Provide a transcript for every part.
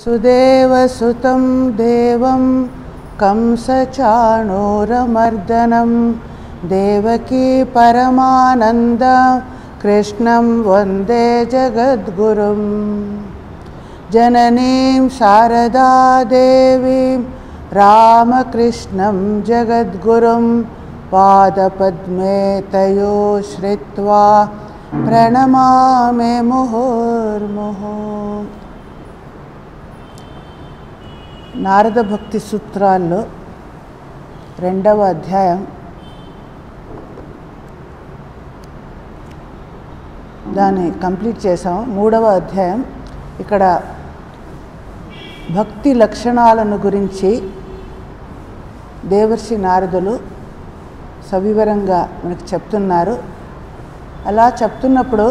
सुदेवसुतं देवं कंसचाणूरमर्दनं देवकी परमानन्द कृष्णं वन्दे जगद्गुरुं जननीं शारदादेवीं रामकृष्णं जगद्गुरुं पादपद्मे तयो श्रित्वा ప్రణమామే ముహుర్ముహు నారద భక్తి సూత్రాల్లో రెండవ అధ్యాయం దాన్ని కంప్లీట్ చేసాం మూడవ అధ్యాయం ఇక్కడ భక్తి లక్షణాలను గురించి దేవర్షి నారదులు సవివరంగా మనకు చెప్తున్నారు అలా చెప్తున్నప్పుడు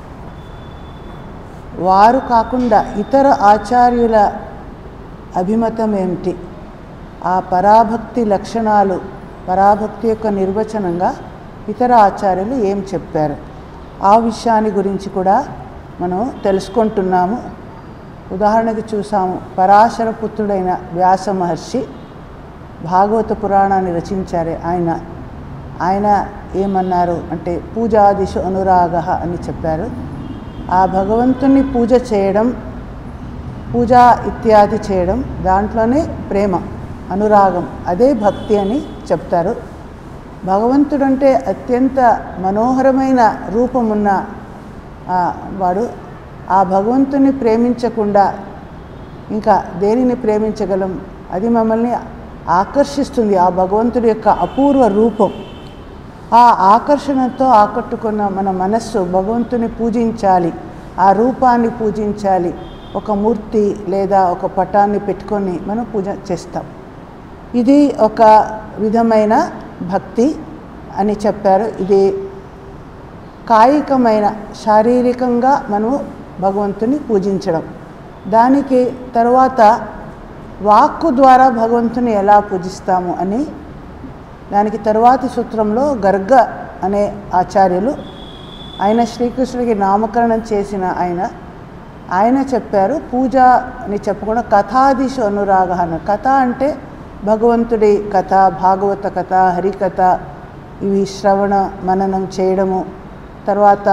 వారు కాకుండా ఇతర ఆచార్యుల అభిమతం ఏమిటి ఆ పరాభక్తి లక్షణాలు పరాభక్తి యొక్క నిర్వచనంగా ఇతర ఆచార్యులు ఏం చెప్పారు ఆ విషయాన్ని గురించి కూడా మనం తెలుసుకుంటున్నాము ఉదాహరణకి చూసాము పరాశర పుత్రుడైన వ్యాస మహర్షి భాగవత పురాణాన్ని రచించారే ఆయన ఆయన ఏమన్నారు అంటే పూజాదిశు అనురాగ అని చెప్పారు ఆ భగవంతుని పూజ చేయడం పూజ ఇత్యాది చేయడం దాంట్లోనే ప్రేమ అనురాగం అదే భక్తి అని చెప్తారు భగవంతుడంటే అత్యంత మనోహరమైన రూపమున్న వాడు ఆ భగవంతుని ప్రేమించకుండా ఇంకా దేనిని ప్రేమించగలం అది మమ్మల్ని ఆకర్షిస్తుంది ఆ భగవంతుడి యొక్క అపూర్వ రూపం ఆ ఆకర్షణతో ఆకట్టుకున్న మన మనస్సు భగవంతుని పూజించాలి ఆ రూపాన్ని పూజించాలి ఒక మూర్తి లేదా ఒక పటాన్ని పెట్టుకొని మనం పూజ చేస్తాం ఇది ఒక విధమైన భక్తి అని చెప్పారు ఇది కాయికమైన శారీరకంగా మనము భగవంతుని పూజించడం దానికి తర్వాత వాక్కు ద్వారా భగవంతుని ఎలా పూజిస్తాము అని దానికి తరువాతి సూత్రంలో గర్గ అనే ఆచార్యులు ఆయన శ్రీకృష్ణుడికి నామకరణం చేసిన ఆయన ఆయన చెప్పారు పూజ అని చెప్పకుండా కథాదిశు అనురాగ అన్న కథ అంటే భగవంతుడి కథ భాగవత కథ హరికథ ఇవి శ్రవణ మననం చేయడము తర్వాత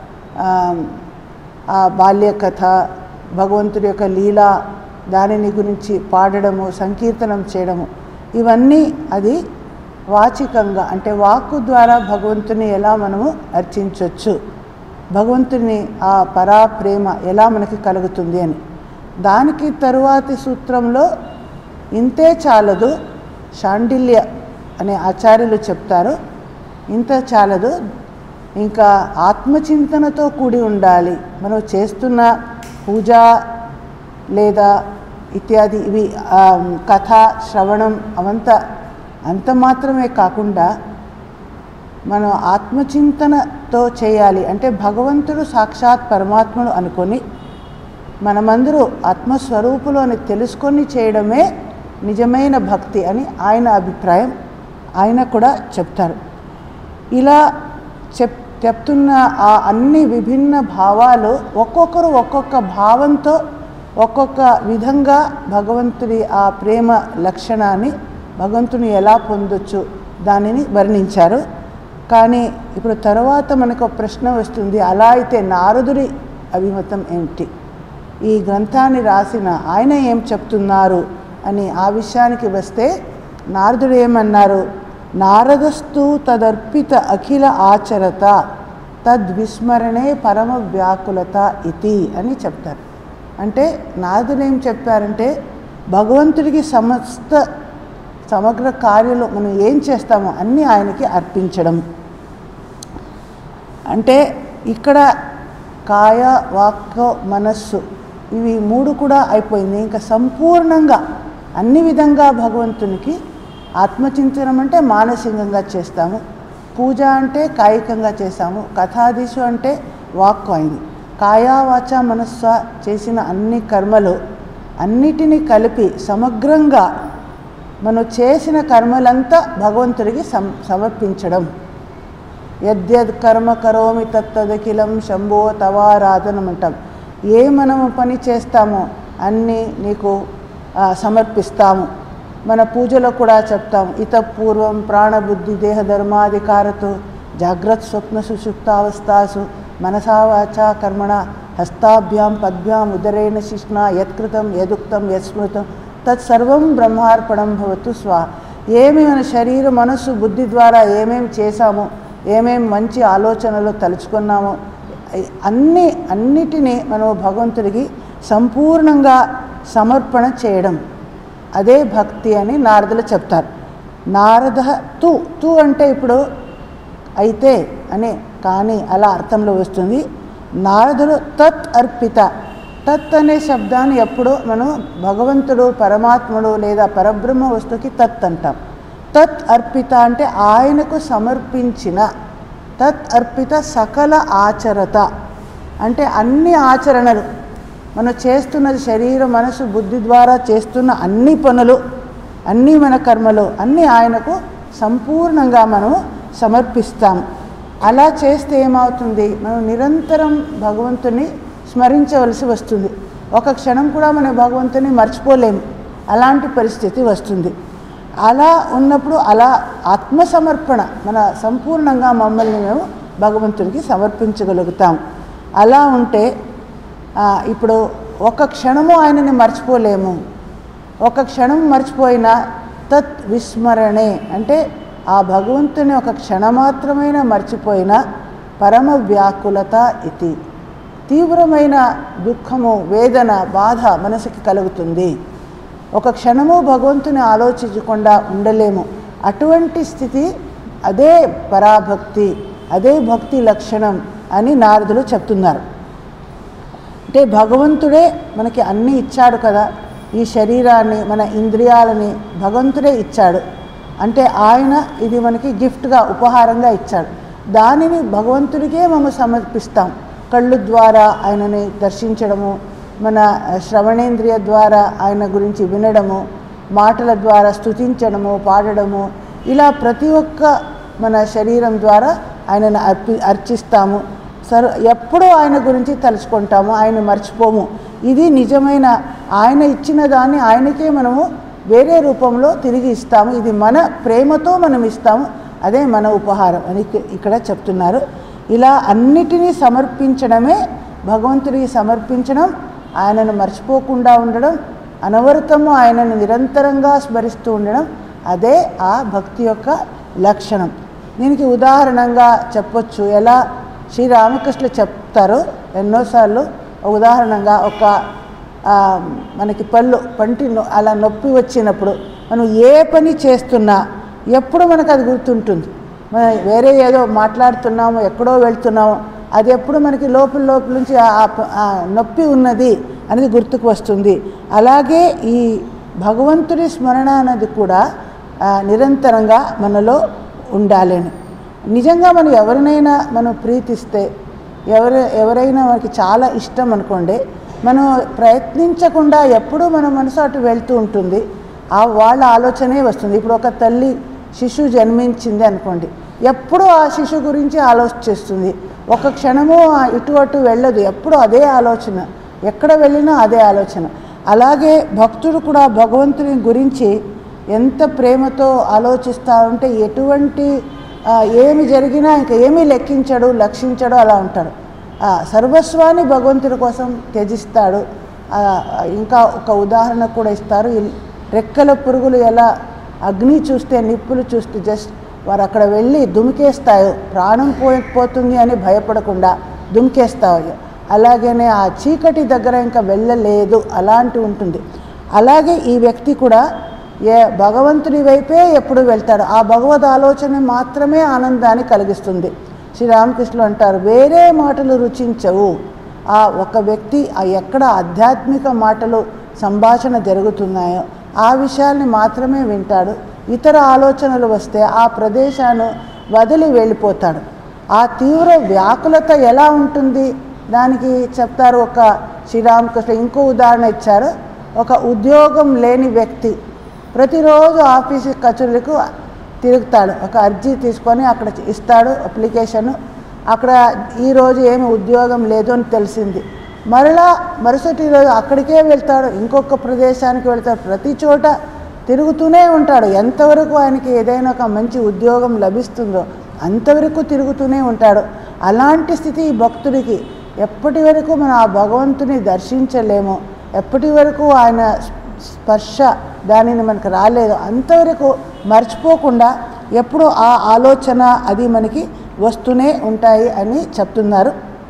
ఆ బాల్య కథ భగవంతుడి యొక్క లీల దానిని గురించి పాడడము సంకీర్తనం చేయడము ఇవన్నీ అది వాచికంగా అంటే వాక్కు ద్వారా భగవంతుని ఎలా మనము అర్చించవచ్చు భగవంతుని ఆ పరా ప్రేమ ఎలా మనకి కలుగుతుంది అని దానికి తరువాతి సూత్రంలో ఇంతే చాలదు షాండిల్య అనే ఆచార్యులు చెప్తారు ఇంత చాలదు ఇంకా ఆత్మచింతనతో కూడి ఉండాలి మనం చేస్తున్న పూజ లేదా ఇత్యాది ఇవి కథ శ్రవణం అవంతా అంత మాత్రమే కాకుండా మనం ఆత్మచింతనతో చేయాలి అంటే భగవంతుడు సాక్షాత్ పరమాత్మను అనుకొని మనమందరూ ఆత్మస్వరూపులోని తెలుసుకొని చేయడమే నిజమైన భక్తి అని ఆయన అభిప్రాయం ఆయన కూడా చెప్తారు ఇలా చెప్ చెప్తున్న ఆ అన్ని విభిన్న భావాలు ఒక్కొక్కరు ఒక్కొక్క భావంతో ఒక్కొక్క విధంగా భగవంతుడి ఆ ప్రేమ లక్షణాన్ని భగవంతుని ఎలా పొందొచ్చు దానిని వర్ణించారు కానీ ఇప్పుడు తర్వాత మనకు ప్రశ్న వస్తుంది అలా అయితే నారదుడి అభిమతం ఏమిటి ఈ గ్రంథాన్ని రాసిన ఆయన ఏం చెప్తున్నారు అని ఆ విషయానికి వస్తే నారదుడు ఏమన్నారు నారదస్తు తదర్పిత అఖిల ఆచరత తద్విస్మరణే పరమ వ్యాకులత ఇతి అని చెప్తారు అంటే నారదుడు ఏం చెప్పారంటే భగవంతుడికి సమస్త సమగ్ర కార్యాలు మనం ఏం చేస్తామో అన్నీ ఆయనకి అర్పించడం అంటే ఇక్కడ కాయ వాక్ మనస్సు ఇవి మూడు కూడా అయిపోయింది ఇంకా సంపూర్ణంగా అన్ని విధంగా భగవంతునికి ఆత్మచింతనం అంటే మానసికంగా చేస్తాము పూజ అంటే కాయికంగా చేస్తాము కథాదిశు అంటే వాక్కు అయింది కాయా వాచ మనస్స చేసిన అన్ని కర్మలు అన్నిటినీ కలిపి సమగ్రంగా మనం చేసిన కర్మలంతా భగవంతుడికి సం సమర్పించడం యద్యద్ కర్మ కరోమి తత్తదఖిలం శంభో తవారాధనం అంటాం ఏ మనము పని చేస్తామో అన్నీ నీకు ఆ, సమర్పిస్తాము మన పూజలో కూడా చెప్తాం ఇత పూర్వం ప్రాణబుద్ధి దేహ ధర్మాధికారతో జాగ్రత్త స్వప్న సుషుప్తావస్థాసు మనసా వాచా కర్మణ హస్తాభ్యాం పద్భ్యాం ఉదరేణ శిష్ణ యత్కృతం యదుక్తం యత్స్మృతం తత్సర్వం బ్రహ్మార్పణం భవతు స్వా ఏమి మన శరీర మనస్సు బుద్ధి ద్వారా ఏమేమి చేశామో ఏమేమి మంచి ఆలోచనలు తలుచుకున్నామో అయ్- అన్ని అన్నిటినీ మనం భగవంతుడికి సంపూర్ణంగా సమర్పణ చేయడం అదే భక్తి అని నారదులు చెప్తారు నారద తు తు అంటే ఇప్పుడు అయితే అని కానీ అలా అర్థంలో వస్తుంది నారదుడు తత్ అర్పిత తత్ అనే శబ్దాన్ని ఎప్పుడు మనం భగవంతుడు పరమాత్ముడు లేదా పరబ్రహ్మ వస్తువుకి తత్ అంటాం తత్ అర్పిత అంటే ఆయనకు సమర్పించిన తత్ అర్పిత సకల ఆచరత అంటే అన్ని ఆచరణలు మనం చేస్తున్నది శరీర మనసు బుద్ధి ద్వారా చేస్తున్న అన్ని పనులు అన్ని మన కర్మలు అన్నీ ఆయనకు సంపూర్ణంగా మనము సమర్పిస్తాం అలా చేస్తే ఏమవుతుంది మనం నిరంతరం భగవంతుని స్మరించవలసి వస్తుంది ఒక క్షణం కూడా మన భగవంతుని మర్చిపోలేము అలాంటి పరిస్థితి వస్తుంది అలా ఉన్నప్పుడు అలా ఆత్మసమర్పణ మన సంపూర్ణంగా మమ్మల్ని మేము భగవంతునికి సమర్పించగలుగుతాం అలా ఉంటే ఆ, ఇప్పుడు ఒక క్షణము ఆయనని మర్చిపోలేము ఒక క్షణం మర్చిపోయినా తత్ విస్మరణే అంటే ఆ భగవంతుని ఒక క్షణమాత్రమైన మర్చిపోయినా పరమ వ్యాకులత ఇది తీవ్రమైన దుఃఖము వేదన బాధ మనసుకి కలుగుతుంది ఒక క్షణము భగవంతుని ఆలోచించకుండా ఉండలేము అటువంటి స్థితి అదే పరాభక్తి అదే భక్తి లక్షణం అని నారదులు చెప్తున్నారు అంటే భగవంతుడే మనకి అన్నీ ఇచ్చాడు కదా ఈ శరీరాన్ని మన ఇంద్రియాలని భగవంతుడే ఇచ్చాడు అంటే ఆయన ఇది మనకి గిఫ్ట్గా ఉపహారంగా ఇచ్చాడు దానిని భగవంతుడికే మేము సమర్పిస్తాం కళ్ళు ద్వారా ఆయనని దర్శించడము మన శ్రవణేంద్రియ ద్వారా ఆయన గురించి వినడము మాటల ద్వారా స్తుతించడము పాడడము ఇలా ప్రతి ఒక్క మన శరీరం ద్వారా ఆయనను అర్పి అర్చిస్తాము సర్ ఎప్పుడూ ఆయన గురించి తలుచుకుంటాము ఆయన మర్చిపోము ఇది నిజమైన ఆయన ఇచ్చిన దాన్ని ఆయనకే మనము వేరే రూపంలో తిరిగి ఇస్తాము ఇది మన ప్రేమతో మనం ఇస్తాము అదే మన ఉపహారం అని ఇక్క- ఇక్కడ చెప్తున్నారు ఇలా అన్నిటినీ సమర్పించడమే భగవంతుడికి సమర్పించడం ఆయనను మర్చిపోకుండా ఉండడం అనవరతము ఆయనను నిరంతరంగా స్మరిస్తూ ఉండడం అదే ఆ భక్తి యొక్క లక్షణం దీనికి ఉదాహరణంగా చెప్పొచ్చు ఎలా శ్రీరామకృష్ణులు చెప్తారు ఎన్నోసార్లు ఉదాహరణంగా ఒక ఆ, మనకి పళ్ళు పంటి నొ- అలా నొప్పి వచ్చినప్పుడు మనం ఏ పని చేస్తున్నా ఎప్పుడు మనకు అది గుర్తుంటుంది మనం వేరే ఏదో మాట్లాడుతున్నాము ఎక్కడో వెళ్తున్నాము అది ఎప్పుడు మనకి లోపల లోపల నుంచి ఆ- ఆ ప- ఆ నొప్పి ఉన్నది అనేది గుర్తుకు వస్తుంది అలాగే ఈ భగవంతుడి స్మరణ అన్నది కూడా ఆ, నిరంతరంగా మనలో ఉండాలని నిజంగా మనం ఎవరినైనా మనం ప్రీతిస్తే ఎవరు ఎవరైనా మనకి చాలా ఇష్టం అనుకోండి మనం ప్రయత్నించకుండా ఎప్పుడూ మన మనసు అటు వెళ్తూ ఉంటుంది ఆ వాళ్ళ ఆలోచనే వస్తుంది ఇప్పుడు ఒక తల్లి శిశువు జన్మించింది అనుకోండి ఎప్పుడూ ఆ శిశువు గురించి ఆలోచిస్తుంది ఒక క్షణము ఆ ఇటు అటు వెళ్ళదు ఎప్పుడూ అదే ఆలోచన ఎక్కడ వెళ్ళినా అదే ఆలోచన అలాగే భక్తుడు కూడా భగవంతుని గురించి ఎంత ప్రేమతో ఆలోచిస్తా ఉంటే ఎటువంటి ఆ, ఏమి జరిగినా ఇంకా ఏమీ లెక్కించడు లక్షించడు అలా ఉంటాడు ఆ, సర్వస్వాన్ని భగవంతుడి కోసం త్యజిస్తాడు ఆ, ఇంకా ఒక ఉదాహరణ కూడా ఇస్తారు ఈ రెక్కల పురుగులు ఎలా అగ్ని చూస్తే నిప్పులు చూస్తే జస్ట్ వారు అక్కడ వెళ్ళి దుమికేస్తాయో ప్రాణం పోయిపోతుంది అని భయపడకుండా దుమికేస్తాయో అలాగనే ఆ చీకటి దగ్గర ఇంకా వెళ్ళలేదు అలాంటి ఉంటుంది అలాగే ఈ వ్యక్తి కూడా ఏ భగవంతుని వైపే ఎప్పుడు వెళ్తాడు ఆ భగవద్ ఆలోచన మాత్రమే ఆనందాన్ని కలిగిస్తుంది శ్రీరామకృష్ణులు అంటారు వేరే మాటలు రుచించవు ఆ ఒక వ్యక్తి ఆ ఎక్కడ ఆధ్యాత్మిక మాటలు సంభాషణ జరుగుతున్నాయో ఆ విషయాల్ని మాత్రమే వింటాడు ఇతర ఆలోచనలు వస్తే ఆ ప్రదేశాన్ని వదిలి వెళ్ళిపోతాడు ఆ తీవ్ర వ్యాకులత ఎలా ఉంటుంది దానికి చెప్తారు ఒక శ్రీరామకృష్ణ ఇంకో ఉదాహరణ ఇచ్చారు ఒక ఉద్యోగం లేని వ్యక్తి ప్రతిరోజు ఆఫీసు కచేరీలకు తిరుగుతాడు ఒక అర్జీ తీసుకొని అక్కడ ఇస్తాడు అప్లికేషను అక్కడ ఈరోజు ఏమి ఉద్యోగం లేదు అని తెలిసింది మరలా మరుసటి రోజు అక్కడికే వెళ్తాడు ఇంకొక ప్రదేశానికి వెళ్తాడు ప్రతి చోట తిరుగుతూనే ఉంటాడు ఎంతవరకు ఆయనకి ఏదైనా ఒక మంచి ఉద్యోగం లభిస్తుందో అంతవరకు తిరుగుతూనే ఉంటాడు అలాంటి స్థితి ఈ భక్తుడికి ఎప్పటి వరకు మనం ఆ భగవంతుని దర్శించలేము ఎప్పటి వరకు ఆయన స్పర్శ దానిని మనకు రాలేదు అంతవరకు మర్చిపోకుండా ఎప్పుడు ఆ ఆలోచన అది మనకి వస్తూనే ఉంటాయి అని చెప్తున్నారు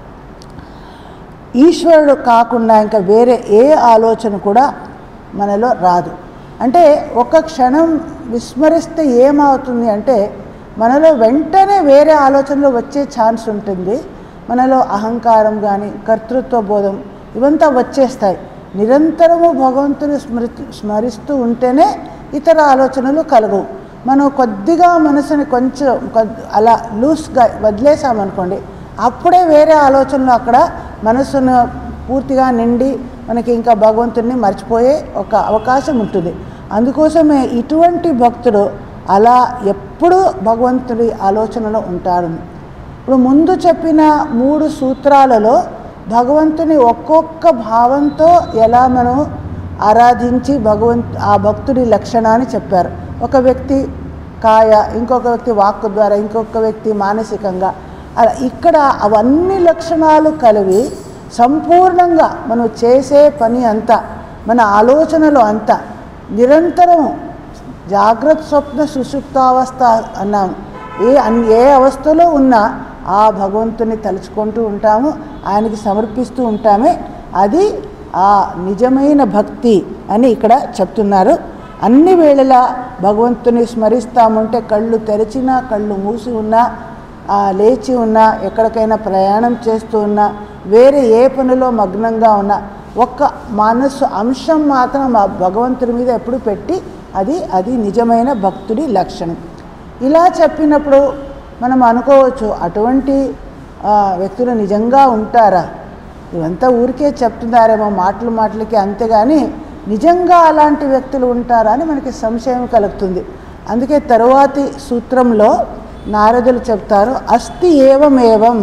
ఈశ్వరుడు కాకుండా ఇంకా వేరే ఏ ఆలోచన కూడా మనలో రాదు అంటే ఒక క్షణం విస్మరిస్తే ఏమవుతుంది అంటే మనలో వెంటనే వేరే ఆలోచనలు వచ్చే ఛాన్స్ ఉంటుంది మనలో అహంకారం కానీ కర్తృత్వ బోధం ఇవంతా వచ్చేస్తాయి నిరంతరము భగవంతుని స్మరి స్మరిస్తూ ఉంటేనే ఇతర ఆలోచనలు కలగవు మనం కొద్దిగా మనసుని కొంచెం కొద్- అలా లూస్గా వదిలేసామనుకోండి అప్పుడే వేరే ఆలోచనలు అక్కడ మనసును పూర్తిగా నిండి మనకి ఇంకా భగవంతుడిని మర్చిపోయే ఒక అవకాశం ఉంటుంది అందుకోసమే ఇటువంటి భక్తుడు అలా ఎప్పుడూ భగవంతుడి ఆలోచనలో ఉంటాడు ఇప్పుడు ముందు చెప్పిన మూడు సూత్రాలలో భగవంతుని ఒక్కొక్క భావంతో ఎలా మనం ఆరాధించి భగవంత్ ఆ భక్తుడి లక్షణాన్ని చెప్పారు ఒక వ్యక్తి కాయ ఇంకొక వ్యక్తి వాక్కు ద్వారా ఇంకొక వ్యక్తి మానసికంగా అలా ఇక్కడ అవన్నీ లక్షణాలు కలివి సంపూర్ణంగా మనం చేసే పని అంతా మన ఆలోచనలు అంతా నిరంతరం జాగ్రత్త స్వప్న సుషుప్తావస్థ అన్నాం ఏ అన్ ఏ అవస్థలో ఉన్నా ఆ భగవంతుని తలుచుకుంటూ ఉంటాము ఆయనకి సమర్పిస్తూ ఉంటామే అది ఆ నిజమైన భక్తి అని ఇక్కడ చెప్తున్నారు అన్ని వేళలా భగవంతుని స్మరిస్తామంటే కళ్ళు తెరిచినా కళ్ళు మూసి ఉన్నా ఆ, లేచి ఉన్నా ఎక్కడికైనా ప్రయాణం చేస్తూ ఉన్నా వేరే ఏ పనిలో మగ్నంగా ఉన్నా ఒక్క మనస్సు అంశం మాత్రం ఆ భగవంతుడి మీద ఎప్పుడు పెట్టి అది అది నిజమైన భక్తుడి లక్షణం ఇలా చెప్పినప్పుడు మనం అనుకోవచ్చు అటువంటి ఆ, వ్యక్తులు నిజంగా ఉంటారా ఇవంతా ఊరికే చెప్తున్నారేమో మాటలు మాటలకి అంతేగాని నిజంగా అలాంటి వ్యక్తులు ఉంటారా అని మనకి సంశయం కలుగుతుంది అందుకే తరువాతి సూత్రంలో నారదులు చెప్తారు అస్థి ఏవమేవం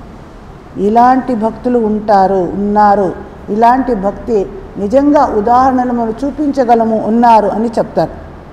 ఇలాంటి భక్తులు ఉంటారు ఉన్నారు ఇలాంటి భక్తి నిజంగా ఉదాహరణలు మనం చూపించగలము ఉన్నారు అని చెప్తారు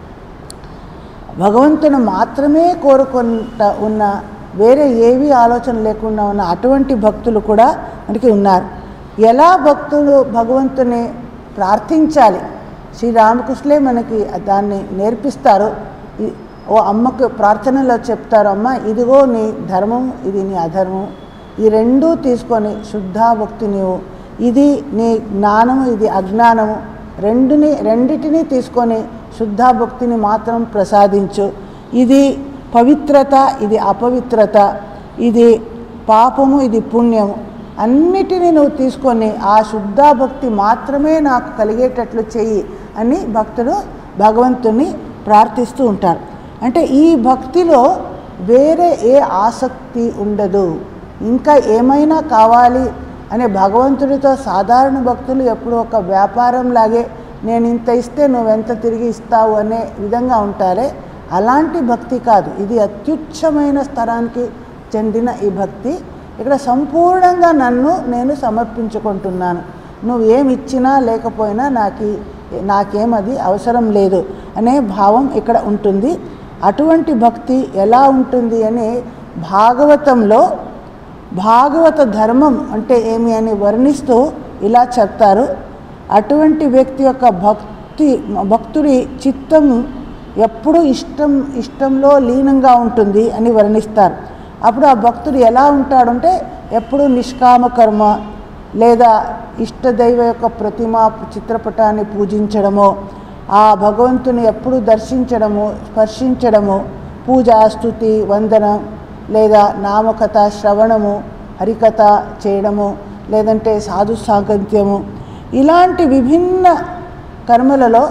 భగవంతుని మాత్రమే కోరుకుంటా ఉన్న వేరే ఏవి ఆలోచన లేకుండా ఉన్న అటువంటి భక్తులు కూడా మనకి ఉన్నారు ఎలా భక్తులు భగవంతుని ప్రార్థించాలి శ్రీరామకృష్ణులే మనకి దాన్ని నేర్పిస్తారు ఈ- ఓ అమ్మకు ప్రార్థనలో చెప్తారు అమ్మ ఇదిగో నీ ధర్మం ఇది నీ అధర్మం ఈ రెండూ తీసుకొని శుద్ధాభక్తి నీవు ఇది నీ జ్ఞానము ఇది అజ్ఞానము రెండుని రెండిటిని తీసుకొని శుద్ధాభక్తిని మాత్రం ప్రసాదించు ఇది పవిత్రత ఇది అపవిత్రత ఇది పాపము ఇది పుణ్యము అన్నిటినీ నువ్వు తీసుకొని ఆ శుద్ధాభక్తి మాత్రమే నాకు కలిగేటట్లు చెయ్యి అని భక్తుడు భగవంతుని ప్రార్థిస్తూ ఉంటారు అంటే ఈ భక్తిలో వేరే ఏ ఆసక్తి ఉండదు ఇంకా ఏమైనా కావాలి అనే భగవంతుడితో సాధారణ భక్తులు ఎప్పుడు ఒక వ్యాపారం లాగే నేను ఇంత ఇస్తే నువ్వెంత తిరిగి ఇస్తావు అనే విధంగా ఉంటారే అలాంటి భక్తి కాదు ఇది అత్యుచ్చమైన స్థరానికి చెందిన ఈ భక్తి ఇక్కడ సంపూర్ణంగా నన్ను నేను సమర్పించుకుంటున్నాను నువ్వు ఏమి ఇచ్చినా లేకపోయినా నాకు నాకేమది అవసరం లేదు అనే భావం ఇక్కడ ఉంటుంది అటువంటి భక్తి ఎలా ఉంటుంది అని భాగవతంలో భాగవత ధర్మం అంటే ఏమి అని వర్ణిస్తూ ఇలా చెప్తారు అటువంటి వ్యక్తి యొక్క భక్తి భక్తుడి చిత్తం ఎప్పుడు ఇష్టం ఇష్టంలో లీనంగా ఉంటుంది అని వర్ణిస్తారు అప్పుడు ఆ భక్తుడు ఎలా ఉంటాడంటే ఎప్పుడు నిష్కామ కర్మ లేదా ఇష్టదైవ యొక్క ప్రతిమ చిత్రపటాన్ని పూజించడమో ఆ భగవంతుని ఎప్పుడు దర్శించడము స్పర్శించడము పూజ స్తుతి వందనం లేదా నామకథ శ్రవణము హరికథ చేయడము లేదంటే సాధు సాంగత్యము ఇలాంటి విభిన్న కర్మలలో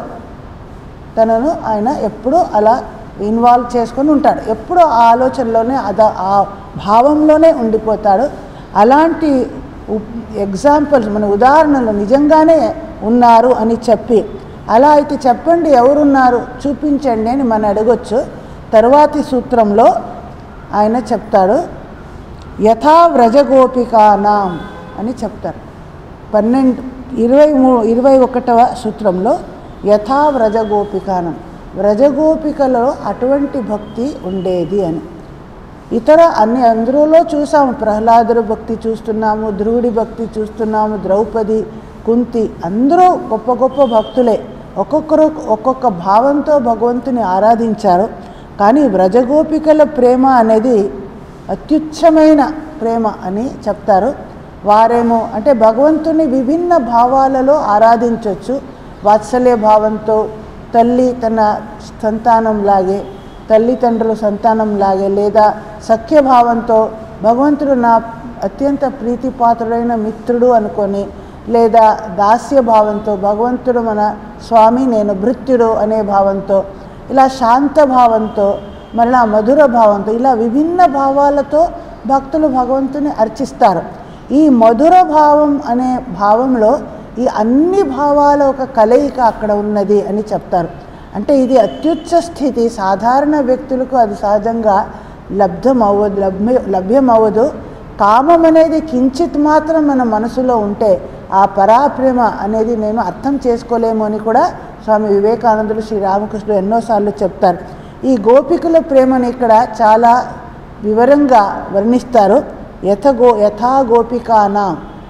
తనను ఆయన ఎప్పుడూ అలా ఇన్వాల్వ్ చేసుకొని ఉంటాడు ఎప్పుడూ ఆ ఆలోచనలోనే అద ఆ భావంలోనే ఉండిపోతాడు అలాంటి ఎగ్జాంపుల్స్ మన ఉదాహరణలు నిజంగానే ఉన్నారు అని చెప్పి అలా అయితే చెప్పండి ఎవరున్నారు చూపించండి అని మనం అడగొచ్చు తరువాతి సూత్రంలో ఆయన చెప్తాడు యథా వ్రజగోపికానాం అని చెప్తారు పన్నెండు ఇరవై మూ ఇరవై ఒకటవ సూత్రంలో యథా వ్రజగోపికానం వ్రజగోపికలో అటువంటి భక్తి ఉండేది అని ఇతర అన్ని అందరిలో చూసాము ప్రహ్లాదుడు భక్తి చూస్తున్నాము ధ్రువుడి భక్తి చూస్తున్నాము ద్రౌపది కుంతి అందరూ గొప్ప గొప్ప భక్తులే ఒక్కొక్కరు ఒక్కొక్క భావంతో భగవంతుని ఆరాధించారు కానీ వ్రజగోపికల ప్రేమ అనేది అత్యుచ్చమైన ప్రేమ అని చెప్తారు వారేమో అంటే భగవంతుని విభిన్న భావాలలో ఆరాధించవచ్చు వాత్సల్య భావంతో తల్లి తన సంతానంలాగే తల్లిదండ్రుల సంతానంలాగే లేదా సఖ్యభావంతో భగవంతుడు నా అత్యంత ప్రీతిపాత్రుడైన మిత్రుడు అనుకొని లేదా దాస్య భావంతో భగవంతుడు మన స్వామి నేను భృత్యుడు అనే భావంతో ఇలా శాంత భావంతో మళ్ళా మధుర భావంతో ఇలా విభిన్న భావాలతో భక్తులు భగవంతుని అర్చిస్తారు ఈ మధుర భావం అనే భావంలో ఈ అన్ని భావాల ఒక కలయిక అక్కడ ఉన్నది అని చెప్తారు అంటే ఇది అత్యుచ్చ స్థితి సాధారణ వ్యక్తులకు అది సహజంగా లబ్ధం అవ్వదు లభ్య లభ్యం అవ్వదు కామం అనేది కించిత్ మాత్రం మన మనసులో ఉంటే ఆ పరాప్రేమ అనేది నేను అర్థం చేసుకోలేము అని కూడా స్వామి వివేకానందుడు శ్రీ రామకృష్ణుడు ఎన్నోసార్లు చెప్తారు ఈ గోపికుల ప్రేమని ఇక్కడ చాలా వివరంగా వర్ణిస్తారు యథ గో యథా గోపికానా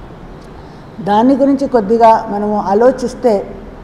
దాని గురించి కొద్దిగా మనము ఆలోచిస్తే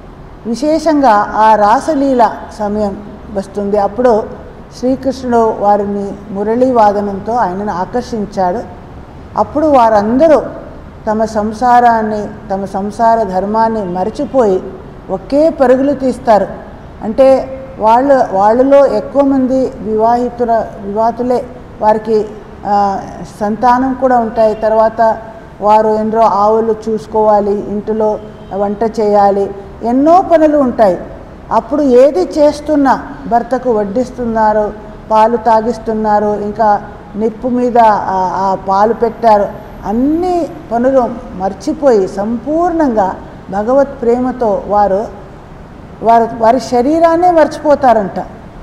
విశేషంగా ఆ రాసలీల సమయం వస్తుంది అప్పుడు శ్రీకృష్ణుడు వారిని మురళీ వాదనంతో ఆయనను ఆకర్షించాడు అప్పుడు వారందరూ తమ సంసారాన్ని తమ సంసార ధర్మాన్ని మర్చిపోయి ఒకే పరుగులు తీస్తారు అంటే వాళ్ళు వాళ్ళలో ఎక్కువ మంది వివాహితుల వివాహితులే వారికి ఆ, సంతానం కూడా ఉంటాయి తర్వాత వారు ఎన్నో ఆవులు చూసుకోవాలి ఇంటిలో వంట చేయాలి ఎన్నో పనులు ఉంటాయి అప్పుడు ఏది చేస్తున్నా భర్తకు వడ్డిస్తున్నారు పాలు తాగిస్తున్నారు ఇంకా నిప్పు మీద ఆ- ఆ పాలు పెట్టారు అన్ని పనులు మర్చిపోయి సంపూర్ణంగా భగవత్ ప్రేమతో వారు వారు వారి శరీరాన్నే మర్చిపోతారంట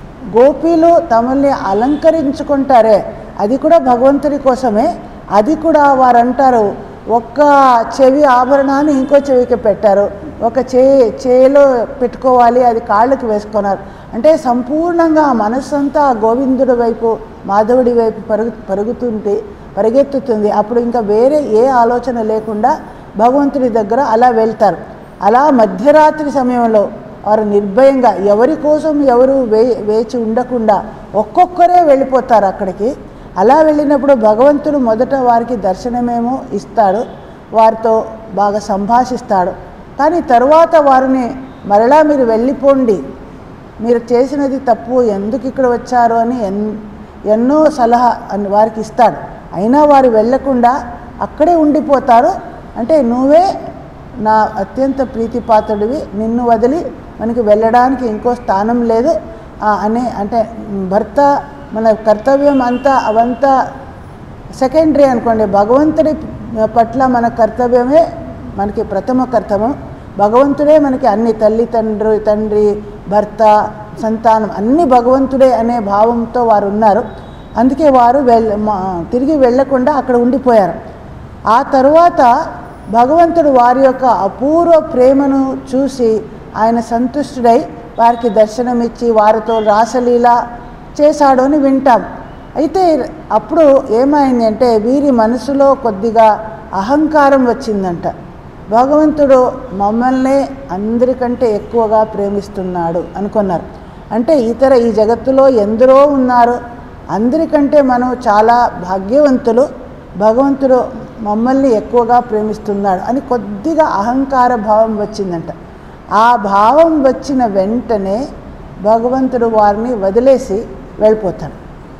గోపీలు తమల్ని అలంకరించుకుంటారే అది కూడా భగవంతుడి కోసమే అది కూడా వారు అంటారు ఒక్క చెవి ఆభరణాన్ని ఇంకో చెవికి పెట్టారు ఒక చే చేలో పెట్టుకోవాలి అది కాళ్ళకి వేసుకున్నారు అంటే సంపూర్ణంగా ఆ మనస్సంతా ఆ గోవిందుడి వైపు మాధవుడి వైపు పరుగు పరుగుతుంటే పరిగెత్తుతుంది అప్పుడు ఇంకా వేరే ఏ ఆలోచన లేకుండా భగవంతుడి దగ్గర అలా వెళ్తారు అలా మధ్యరాత్రి సమయంలో వారు నిర్భయంగా ఎవరి కోసం ఎవరు వే వేచి ఉండకుండా ఒక్కొక్కరే వెళ్ళిపోతారు అక్కడికి అలా వెళ్ళినప్పుడు భగవంతుడు మొదట వారికి దర్శనమేమో ఇస్తాడు వారితో బాగా సంభాషిస్తాడు కానీ తరువాత వారిని మరలా మీరు వెళ్ళిపోండి మీరు చేసినది తప్పు ఎందుకు ఇక్కడ వచ్చారు అని ఎన్ ఎన్నో సలహా అని వారికి ఇస్తాడు అయినా వారు వెళ్ళకుండా అక్కడే ఉండిపోతారు అంటే నువ్వే నా అత్యంత ప్రీతిపాత్రుడివి నిన్ను వదిలి మనకి వెళ్ళడానికి ఇంకో స్థానం లేదు ఆ, అని అంటే భర్త మన కర్తవ్యం అంతా అవంతా సెకండరీ అనుకోండి భగవంతుడి పట్ల మన కర్తవ్యమే మనకి ప్రథమ కర్తవ్యం భగవంతుడే మనకి అన్ని తల్లి తండ్రి తండ్రి భర్త సంతానం అన్ని భగవంతుడే అనే భావంతో వారు ఉన్నారు అందుకే వారు వెళ్ళ మా- తిరిగి వెళ్ళకుండా అక్కడ ఉండిపోయారు ఆ తరువాత భగవంతుడు వారి యొక్క అపూర్వ ప్రేమను చూసి ఆయన సంతుష్టుడై వారికి దర్శనమిచ్చి వారితో రాసలీల చేశాడు అని వింటాం అయితే అప్పుడు ఏమైంది అంటే వీరి మనసులో కొద్దిగా అహంకారం వచ్చిందంట భగవంతుడు మమ్మల్ని అందరికంటే ఎక్కువగా ప్రేమిస్తున్నాడు అనుకున్నారు అంటే ఇతర ఈ జగత్తులో ఎందరో ఉన్నారు అందరికంటే మనం చాలా భాగ్యవంతులు భగవంతుడు మమ్మల్ని ఎక్కువగా ప్రేమిస్తున్నాడు అని కొద్దిగా అహంకార భావం వచ్చిందంట ఆ భావం వచ్చిన వెంటనే భగవంతుడు వారిని వదిలేసి వెళ్ళిపోతాడు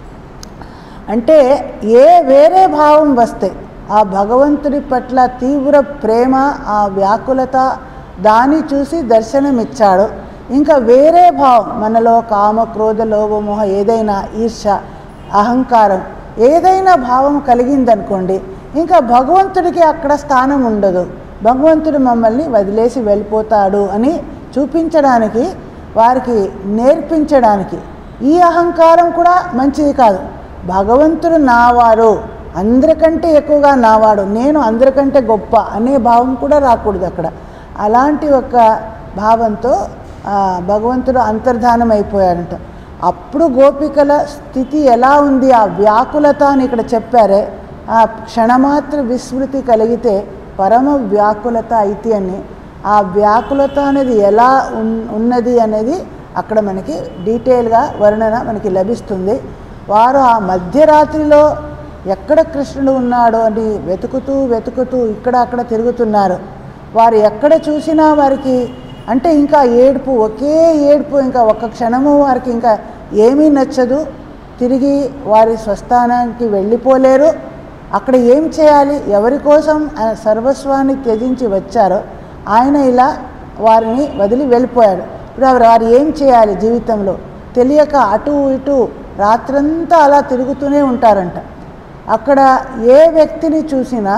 అంటే ఏ వేరే భావం వస్తే ఆ భగవంతుడి పట్ల తీవ్ర ప్రేమ ఆ వ్యాకులత దాన్ని చూసి దర్శనమిచ్చాడు ఇంకా వేరే భావం మనలో కామ క్రోధ లోభమోహ ఏదైనా ఈర్ష అహంకారం ఏదైనా భావం కలిగిందనుకోండి ఇంకా భగవంతుడికి అక్కడ స్థానం ఉండదు భగవంతుడు మమ్మల్ని వదిలేసి వెళ్ళిపోతాడు అని చూపించడానికి వారికి నేర్పించడానికి ఈ అహంకారం కూడా మంచిది కాదు భగవంతుడు నావారు అందరికంటే ఎక్కువగా నావాడు నేను అందరికంటే గొప్ప అనే భావం కూడా రాకూడదు అక్కడ అలాంటి ఒక భావంతో ఆ, భగవంతుడు అంతర్ధానం అయిపోయాడంట అప్పుడు గోపికల స్థితి ఎలా ఉంది ఆ వ్యాకులత అని ఇక్కడ చెప్పారే ఆ క్షణమాత్ర విస్మృతి కలిగితే పరమ వ్యాకులత అయితే అని ఆ వ్యాకులత అనేది ఎలా ఉన్ ఉన్నది అనేది అక్కడ మనకి డీటెయిల్గా వర్ణన మనకి లభిస్తుంది వారు ఆ మధ్యరాత్రిలో ఎక్కడ కృష్ణుడు ఉన్నాడో అని వెతుకుతూ వెతుకుతూ ఇక్కడ అక్కడ తిరుగుతున్నారు వారు ఎక్కడ చూసినా వారికి అంటే ఇంకా ఏడుపు ఒకే ఏడుపు ఇంకా ఒక్క క్షణము వారికి ఇంకా ఏమీ నచ్చదు తిరిగి వారి స్వస్థానానికి వెళ్ళిపోలేరు అక్కడ ఏం చేయాలి ఎవరి కోసం ఆ సర్వస్వాన్ని త్యజించి వచ్చారో ఆయన ఇలా వారిని వదిలి వెళ్ళిపోయాడు ఇప్పుడు వారు వారు ఏం చేయాలి జీవితంలో తెలియక అటు ఇటు రాత్రంతా అలా తిరుగుతూనే ఉంటారంట అక్కడ ఏ వ్యక్తిని చూసినా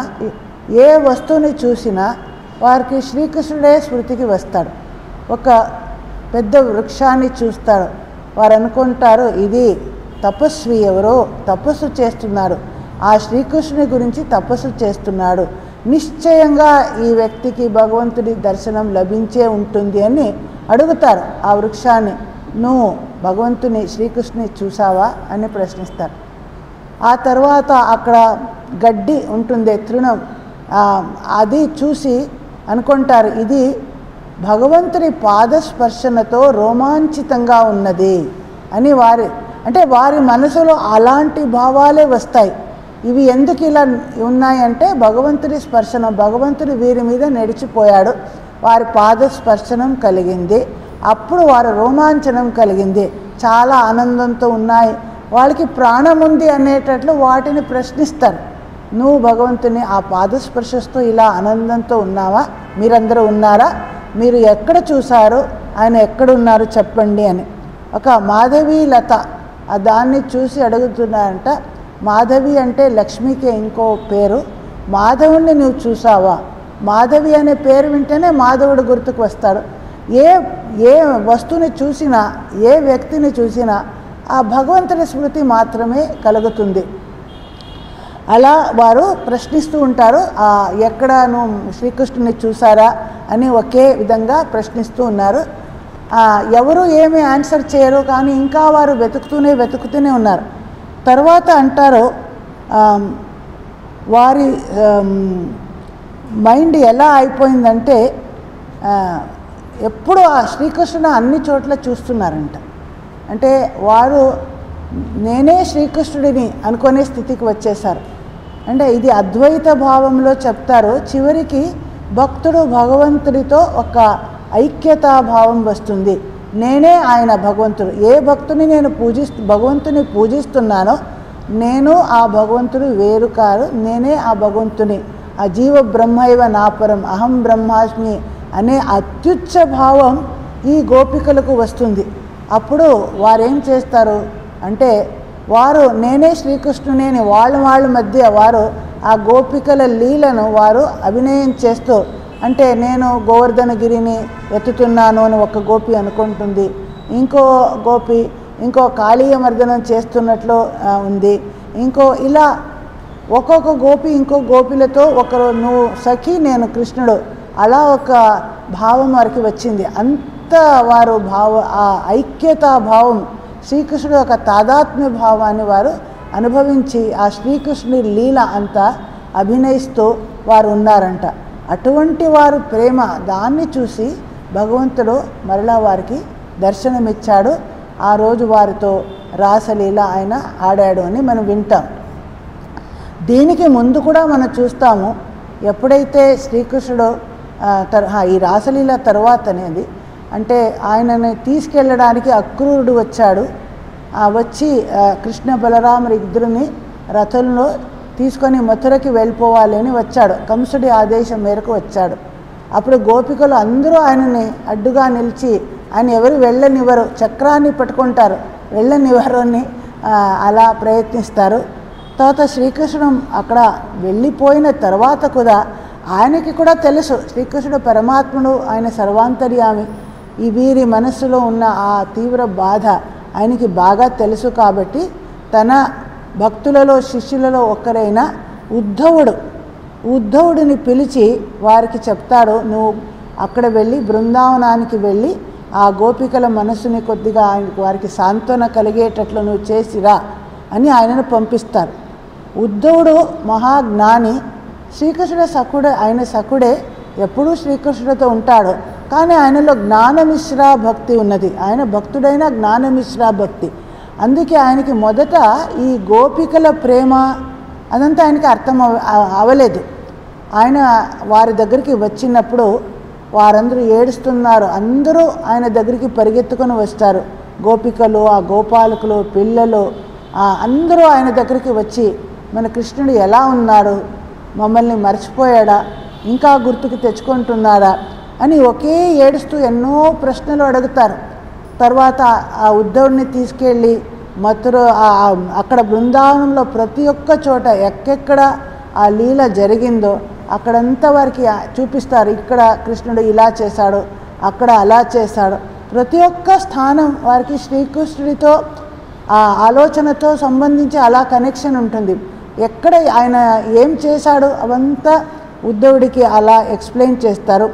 ఏ వస్తువుని చూసినా వారికి శ్రీకృష్ణుడే స్మృతికి వస్తాడు ఒక పెద్ద వృక్షాన్ని చూస్తారు వారు అనుకుంటారు ఇది తపస్వి ఎవరో తపస్సు చేస్తున్నారు ఆ శ్రీకృష్ణుని గురించి తపస్సు చేస్తున్నాడు నిశ్చయంగా ఈ వ్యక్తికి భగవంతుడి దర్శనం లభించే ఉంటుంది అని అడుగుతారు ఆ వృక్షాన్ని నువ్వు భగవంతుని శ్రీకృష్ణుని చూసావా అని ప్రశ్నిస్తారు ఆ తర్వాత అక్కడ గడ్డి ఉంటుంది తృణం ఆ, అది చూసి అనుకుంటారు ఇది భగవంతుని పాదస్పర్శనతో రోమాంచితంగా ఉన్నది అని వారి అంటే వారి మనసులో అలాంటి భావాలే వస్తాయి ఇవి ఎందుకు ఇలా ఉన్నాయంటే భగవంతుడి స్పర్శన భగవంతుడి వీరి మీద నడిచిపోయాడు వారి పాద స్పర్శనం కలిగింది అప్పుడు వారి రోమాంచనం కలిగింది చాలా ఆనందంతో ఉన్నాయి వాళ్ళకి ప్రాణం ఉంది అనేటట్లు వాటిని ప్రశ్నిస్తారు నువ్వు భగవంతుని ఆ పాదస్పర్శతో ఇలా ఆనందంతో ఉన్నావా మీరందరూ ఉన్నారా మీరు ఎక్కడ చూసారో ఆయన ఎక్కడున్నారు చెప్పండి అని ఒక మాధవి లత ఆ దాన్ని చూసి అడుగుతున్నారంట మాధవి అంటే లక్ష్మికి ఇంకో పేరు మాధవుణ్ణి నువ్వు చూసావా మాధవి అనే పేరు వింటేనే మాధవుడు గుర్తుకు వస్తాడు ఏ ఏ వస్తువుని చూసినా ఏ వ్యక్తిని చూసినా ఆ భగవంతుని స్మృతి మాత్రమే కలుగుతుంది అలా వారు ప్రశ్నిస్తూ ఉంటారు ఆ, ఎక్కడ నువ్వు శ్రీకృష్ణుని చూసారా అని ఒకే విధంగా ప్రశ్నిస్తూ ఉన్నారు ఆ, ఎవరు ఏమీ ఆన్సర్ చేయరు కానీ ఇంకా వారు వెతుకుతూనే వెతుకుతూనే ఉన్నారు తర్వాత అంటారు ఆమ్, వారి ఆమ్, మైండ్ ఎలా అయిపోయిందంటే ఆ, ఎప్పుడు ఆ శ్రీకృష్ణుడు అన్ని చోట్ల చూస్తున్నారంట అంటే వారు నేనే శ్రీకృష్ణుడిని అనుకునే స్థితికి వచ్చేసారు అంటే ఇది అద్వైత భావంలో చెప్తారు చివరికి భక్తుడు భగవంతుడితో ఒక ఐక్యతా భావం వస్తుంది నేనే ఆయన భగవంతుడు ఏ భక్తుని నేను పూజిస్తూ భగవంతుని పూజిస్తున్నానో నేను ఆ భగవంతుడు వేరు కాదు నేనే ఆ భగవంతుని ఆ జీవ బ్రహ్మైవ నాపరం అహం బ్రహ్మాస్మి అనే అత్యుచ్చ భావం ఈ గోపికలకు వస్తుంది అప్పుడు వారేం చేస్తారు అంటే వారు నేనే శ్రీకృష్ణుని అని వాళ్ళ వాళ్ళ మధ్య వారు ఆ గోపికల లీలను వారు అభినయం చేస్తూ అంటే నేను గోవర్ధనగిరిని ఎత్తుతున్నాను అని ఒక గోపి అనుకుంటుంది ఇంకో గోపి ఇంకో కాళీయ మర్దనం చేస్తున్నట్లు ఆ, ఉంది ఇంకో ఇలా ఒక్కొక్క గోపి ఇంకో గోపిలతో ఒకరు నువ్వు సఖి నేను కృష్ణుడు అలా ఒక భావం వారికి వచ్చింది అంత వారు భావ ఆ ఐక్యతా భావం శ్రీకృష్ణుడు ఒక తాదాత్మ్య భావాన్ని వారు అనుభవించి ఆ శ్రీకృష్ణుడి లీల అంతా అభినయిస్తూ వారు ఉన్నారంట అటువంటి వారు ప్రేమ దాన్ని చూసి భగవంతుడు మరలా వారికి దర్శనమిచ్చాడు ఆ రోజు వారితో రాసలీల ఆయన ఆడాడు అని మనం వింటాం దీనికి ముందు కూడా మనం చూస్తాము ఎప్పుడైతే శ్రీకృష్ణుడు ఆ, తర్ ఆ, ఈ రాసలీల తర్వాత అనేది అంటే ఆయనని తీసుకెళ్ళడానికి అక్రూరుడు వచ్చాడు ఆ, వచ్చి ఆ, కృష్ణ బలరాముడి ఇద్దరిని రథంలో తీసుకొని మథురకి వెళ్ళిపోవాలి అని వచ్చాడు కంసుడి ఆదేశం మేరకు వచ్చాడు అప్పుడు గోపికలు అందరూ ఆయనని అడ్డుగా నిలిచి ఆయన ఎవరు వెళ్ళనివ్వరు చక్రాన్ని పట్టుకుంటారు వెళ్ళనివ్వరు అని ఆ, అలా ప్రయత్నిస్తారు తర్వాత శ్రీకృష్ణుడు అక్కడ వెళ్ళిపోయిన తర్వాత కూడా ఆయనకి కూడా తెలుసు శ్రీకృష్ణుడు పరమాత్ముడు ఆయన సర్వాంతర్యామి ఈ వీరి మనస్సులో ఉన్న ఆ తీవ్ర బాధ ఆయనకి బాగా తెలుసు కాబట్టి తన భక్తులలో శిష్యులలో ఒక్కరైన ఉద్ధవుడు ఉద్ధవుడిని పిలిచి వారికి చెప్తాడు నువ్వు అక్కడ వెళ్ళి బృందావనానికి వెళ్ళి ఆ గోపికల మనసుని కొద్దిగా ఆయనకు వారికి సాంత్వన కలిగేటట్లు నువ్వు చేసిరా అని ఆయనను పంపిస్తారు ఉద్ధవుడు మహాజ్ఞాని శ్రీకృష్ణుడు సకుడే ఆయన సకుడే ఎప్పుడూ శ్రీకృష్ణుడితో ఉంటాడు కానీ ఆయనలో జ్ఞానమిశ్రా భక్తి ఉన్నది ఆయన భక్తుడైన జ్ఞానమిశ్రా భక్తి అందుకే ఆయనకి మొదట ఈ గోపికల ప్రేమ అదంతా ఆయనకి అర్థం అవ అవ- అవలేదు ఆయన వారి దగ్గరికి వచ్చినప్పుడు వారందరూ ఏడుస్తున్నారు అందరూ ఆయన దగ్గరికి పరిగెత్తుకొని వస్తారు గోపికలు ఆ గోపాలకులు పిల్లలు ఆ అందరూ ఆయన దగ్గరికి వచ్చి మన కృష్ణుడు ఎలా ఉన్నాడు మమ్మల్ని మర్చిపోయాడా ఇంకా గుర్తుకు తెచ్చుకుంటున్నాడా అని ఒకే ఏడుస్తూ ఎన్నో ప్రశ్నలు అడుగుతారు తర్వాత ఆ ఉద్ధవుడిని తీసుకెళ్ళి మథుర ఆ- ఆ- అక్కడ బృందావనంలో ప్రతి ఒక్క చోట ఎక్కెక్కడ ఆ లీల జరిగిందో అక్కడంతా వారికి ఆ- చూపిస్తారు ఇక్కడ కృష్ణుడు ఇలా చేశాడు అక్కడ అలా చేశాడు ప్రతి ఒక్క స్థానం వారికి శ్రీకృష్ణుడితో ఆ ఆలోచనతో సంబంధించి అలా కనెక్షన్ ఉంటుంది ఎక్కడ ఆయన ఏం చేశాడు అవంతా ఉద్ధవుడికి అలా ఎక్స్ప్లెయిన్ చేస్తారు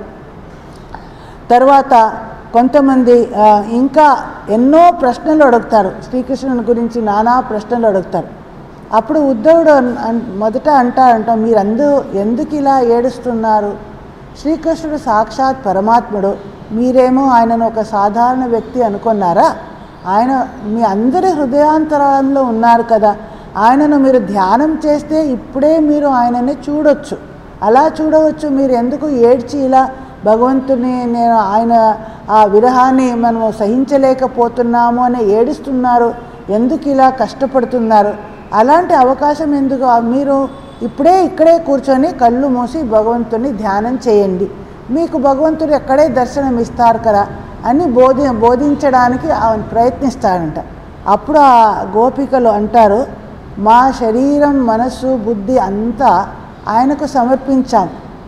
తర్వాత కొంతమంది ఆ, ఇంకా ఎన్నో ప్రశ్నలు అడుగుతారు శ్రీకృష్ణుని గురించి నానా ప్రశ్నలు అడుగుతారు అప్పుడు ఉద్ధవుడు అన్- అన్- మొదట అంటారంట మీరందరూ ఎందుకు ఇలా ఏడుస్తున్నారు శ్రీకృష్ణుడు సాక్షాత్ పరమాత్ముడు మీరేమో ఆయనను ఒక సాధారణ వ్యక్తి అనుకున్నారా ఆయన మీ అందరి హృదయాంతరాలంలో ఉన్నారు కదా ఆయనను మీరు ధ్యానం చేస్తే ఇప్పుడే మీరు ఆయనని చూడొచ్చు అలా చూడవచ్చు మీరు ఎందుకు ఏడ్చి ఇలా భగవంతుని నేను ఆయన ఆ విరహాన్ని మనము సహించలేకపోతున్నాము అని ఏడుస్తున్నారు ఎందుకు ఇలా కష్టపడుతున్నారు అలాంటి అవకాశం ఎందుకు ఆ మీరు ఇప్పుడే ఇక్కడే కూర్చొని కళ్ళు మూసి భగవంతుని ధ్యానం చేయండి మీకు భగవంతుడు ఎక్కడే దర్శనం ఇస్తారు కదా అని బోధి బోధించడానికి ఆయన ప్రయత్నిస్తాడంట అప్పుడు ఆ గోపికలు అంటారు మా శరీరం మనస్సు బుద్ధి అంతా ఆయనకు సమర్పించాం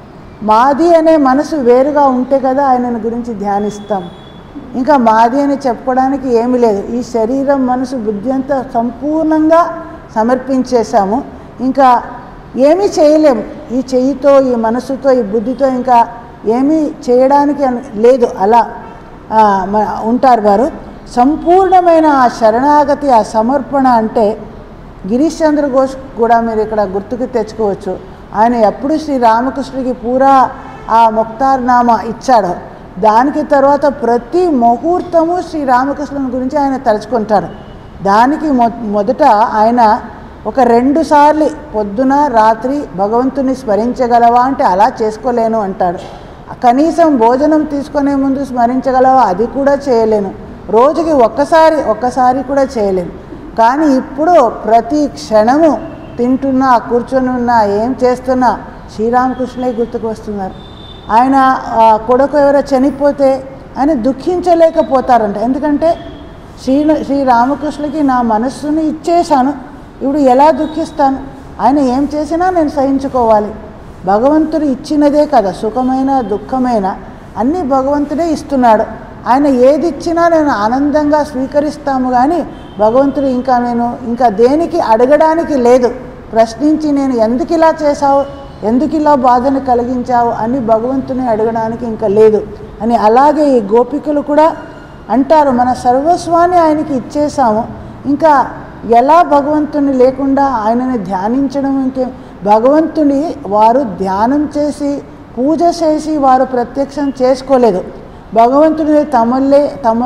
మాది అనే మనసు వేరుగా ఉంటే కదా ఆయనను గురించి ధ్యానిస్తాం ఇంకా మాది అని చెప్పుకోవడానికి ఏమీ లేదు ఈ శరీరం మనసు బుద్ధి అంతా సంపూర్ణంగా సమర్పించేశాము ఇంకా ఏమీ చేయలేము ఈ చెయ్యితో ఈ మనసుతో ఈ బుద్ధితో ఇంకా ఏమీ చేయడానికి అన- లేదు అలా ఆ, మ- ఉంటారు వారు సంపూర్ణమైన ఆ శరణాగతి ఆ సమర్పణ అంటే గిరీష్ చంద్ర ఘోష్ కూడా మీరు ఇక్కడ గుర్తుకు తెచ్చుకోవచ్చు ఆయన ఎప్పుడు శ్రీ రామకృష్ణుడికి పూరా ఆ ముక్తార్నామా ఇచ్చాడో దానికి తర్వాత ప్రతి ముహూర్తము శ్రీ రామకృష్ణుని గురించి ఆయన తలుచుకుంటారు దానికి మొ మొదట ఆయన ఒక రెండు సార్లు పొద్దున రాత్రి భగవంతుని స్మరించగలవా అంటే అలా చేసుకోలేను అంటాడు కనీసం భోజనం తీసుకునే ముందు స్మరించగలవా అది కూడా చేయలేను రోజుకి ఒక్కసారి ఒక్కసారి కూడా చేయలేను కానీ ఇప్పుడు ప్రతి క్షణము తింటున్నా కూర్చొని ఉన్నా ఏం చేస్తున్నా శ్రీరామకృష్ణులే గుర్తుకు వస్తున్నారు ఆయన ఆ, కొడుకు ఎవరో చనిపోతే ఆయన దుఃఖించలేకపోతారంట ఎందుకంటే శ్రీ శ్రీరామకృష్ణులకి నా మనస్సుని ఇచ్చేశాను ఇప్పుడు ఎలా దుఃఖిస్తాను ఆయన ఏం చేసినా నేను సహించుకోవాలి భగవంతుడు ఇచ్చినదే కదా సుఖమైన దుఃఖమైన అన్నీ భగవంతుడే ఇస్తున్నాడు ఆయన ఏది ఇచ్చినా నేను ఆనందంగా స్వీకరిస్తాము కానీ భగవంతుడు ఇంకా నేను ఇంకా దేనికి అడగడానికి లేదు ప్రశ్నించి నేను ఎందుకు ఇలా చేశావు ఎందుకు ఇలా బాధను కలిగించావు అని భగవంతుని అడగడానికి ఇంకా లేదు అని అలాగే ఈ గోపికలు కూడా అంటారు మన సర్వస్వాన్ని ఆయనకి ఇచ్చేసాము ఇంకా ఎలా భగవంతుని లేకుండా ఆయనని ధ్యానించడం ఇంకే భగవంతుని వారు ధ్యానం చేసి పూజ చేసి వారు ప్రత్యక్షం చేసుకోలేదు భగవంతుని తమలే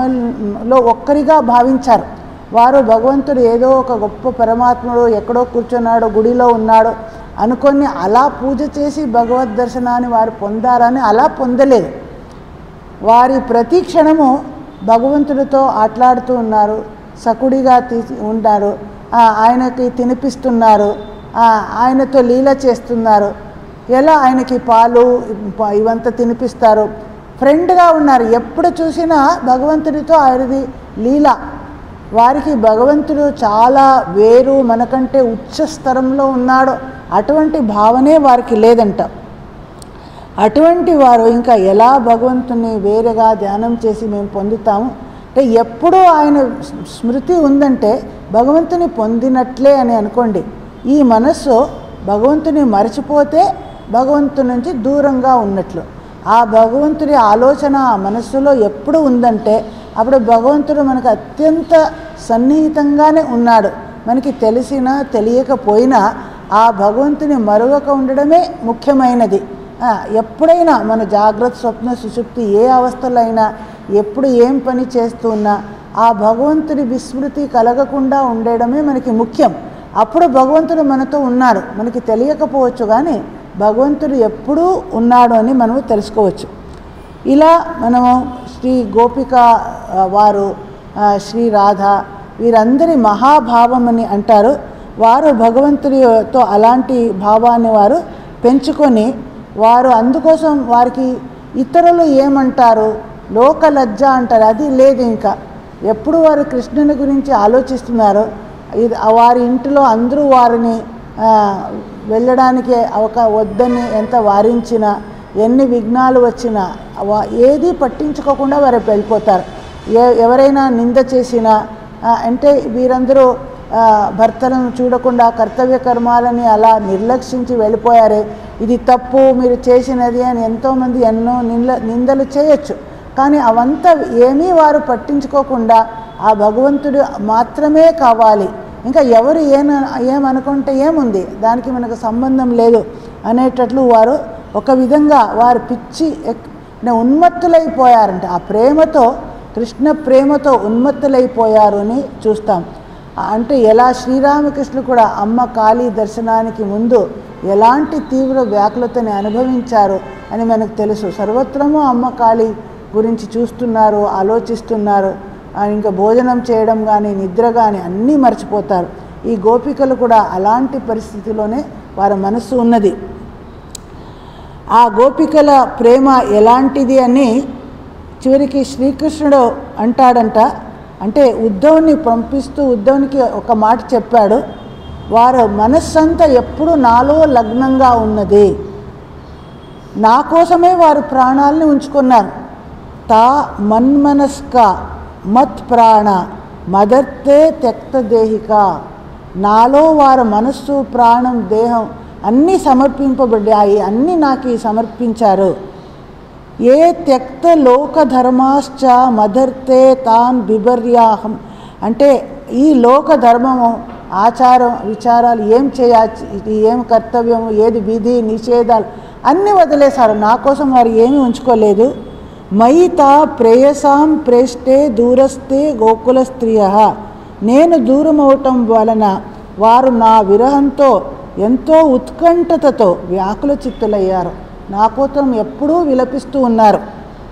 తమలో ఒక్కరిగా భావించారు వారు భగవంతుడు ఏదో ఒక గొప్ప పరమాత్ముడు ఎక్కడో కూర్చున్నాడు గుడిలో ఉన్నాడు అనుకొని అలా పూజ చేసి భగవద్ దర్శనాన్ని వారు పొందారని అలా పొందలేదు వారి ప్రతి క్షణము భగవంతుడితో ఆటలాడుతూ ఉన్నారు సకుడిగా తీసి ఉంటారు ఆ, ఆయనకి తినిపిస్తున్నారు ఆ, ఆయనతో లీల చేస్తున్నారు ఎలా ఆయనకి పాలు ప- ఇవంతా తినిపిస్తారు ఫ్రెండ్గా ఉన్నారు ఎప్పుడు చూసినా భగవంతుడితో ఆయనది లీల వారికి భగవంతుడు చాలా వేరు మనకంటే ఉచ్చ స్థరంలో ఉన్నాడు అటువంటి భావనే వారికి లేదంట అటువంటి వారు ఇంకా ఎలా భగవంతుని వేరేగా ధ్యానం చేసి మేము పొందుతాము అంటే ఎప్పుడూ ఆయన స్మృతి ఉందంటే భగవంతుని పొందినట్లే అని అనుకోండి ఈ మనస్సు భగవంతుని మరచిపోతే భగవంతుని నుంచి దూరంగా ఉన్నట్లు ఆ భగవంతుడి ఆలోచన ఆ మనస్సులో ఎప్పుడు ఉందంటే అప్పుడు భగవంతుడు మనకు అత్యంత సన్నిహితంగానే ఉన్నాడు మనకి తెలిసినా తెలియకపోయినా ఆ భగవంతుని మరొక ఉండడమే ముఖ్యమైనది ఆ, ఎప్పుడైనా మన జాగ్రత్త స్వప్న సుషుప్తి ఏ అవస్థలో అయినా ఎప్పుడు ఏం పని చేస్తున్నా ఆ భగవంతుడి విస్మృతి కలగకుండా ఉండడమే మనకి ముఖ్యం అప్పుడు భగవంతుడు మనతో ఉన్నాడు మనకి తెలియకపోవచ్చు కానీ భగవంతుడు ఎప్పుడూ ఉన్నాడు అని మనము తెలుసుకోవచ్చు ఇలా మనము శ్రీ గోపిక ఆ, వారు ఆ, శ్రీ రాధ వీరందరి మహాభావం అని అంటారు వారు భగవంతుడితో అలాంటి భావాన్ని వారు పెంచుకొని వారు అందుకోసం వారికి ఇతరులు ఏమంటారు లోకలజ్జ అంటారు అది లేదు ఇంకా ఎప్పుడు వారు కృష్ణుని గురించి ఆలోచిస్తున్నారో ఇది వారి ఇంటిలో అందరూ వారిని ఆ, వెళ్ళడానికి ఒక వద్దని ఎంత వారించినా ఎన్ని విఘ్నాలు వచ్చినా వా- ఏది పట్టించుకోకుండా వారు వెళ్ళిపోతారు ఏ ఎవరైనా నింద చేసినా ఆ, అంటే వీరందరూ ఆ, భర్తలను చూడకుండా కర్తవ్య కర్మాలని అలా నిర్లక్షించి వెళ్ళిపోయారే ఇది తప్పు మీరు చేసినది అని ఎంతోమంది ఎన్నో నింద నిందలు చేయొచ్చు కానీ అవంతా ఏమీ వారు పట్టించుకోకుండా ఆ భగవంతుడు మాత్రమే కావాలి ఇంకా ఎవరు ఏమ ఏమనుకుంటే ఏముంది దానికి మనకు సంబంధం లేదు అనేటట్లు వారు ఒక విధంగా వారు పిచ్చి ఎక్- అంటే ఉన్మత్తులైపోయారంట ఆ ప్రేమతో కృష్ణ ప్రేమతో ఉన్మత్తులైపోయారు అని చూస్తాం అంటే ఎలా శ్రీరామకృష్ణుడు కూడా అమ్మ కాళీ దర్శనానికి ముందు ఎలాంటి తీవ్ర వ్యాకులతని అనుభవించారు అని మనకు తెలుసు సర్వత్రము అమ్మ కాళీ గురించి చూస్తున్నారు ఆలోచిస్తున్నారు ఆ, ఇంకా భోజనం చేయడం కానీ నిద్ర కానీ అన్నీ మర్చిపోతారు ఈ గోపికలు కూడా అలాంటి పరిస్థితిలోనే వారి మనస్సు ఉన్నది ఆ గోపికల ప్రేమ ఎలాంటిది అని చివరికి శ్రీకృష్ణుడు అంటాడంట అంటే ఉద్ధవుని పంపిస్తూ ఉద్ధవునికి ఒక మాట చెప్పాడు వారు మనస్సంతా ఎప్పుడు నాలో లగ్నంగా ఉన్నది నా కోసమే వారు ప్రాణాలని ఉంచుకున్నారు తా మన్మనస్క మత్ ప్రాణ మదర్తే త్యక్త దేహిక నాలో వారి మనస్సు ప్రాణం దేహం అన్నీ సమర్పింపబడ్డాయి అన్నీ నాకు సమర్పించారు ఏ త్యక్త లోక ధర్మాశ్చ మదర్తే తాన్ బిబర్యాహం అంటే ఈ లోక ధర్మము ఆచారం విచారాలు ఏం చేయాలి ఇది ఏం కర్తవ్యము ఏది విధి నిషేధాలు అన్నీ వదిలేశారు నా కోసం వారు ఏమీ ఉంచుకోలేదు మయిత ప్రేయసాం ప్రేష్టే దూరస్తే గోకుల స్త్రియ నేను దూరం అవటం వలన వారు నా విరహంతో ఎంతో ఉత్కంఠతతో వ్యాకుల చిత్తులయ్యారు నా కోసం ఎప్పుడూ విలపిస్తూ ఉన్నారు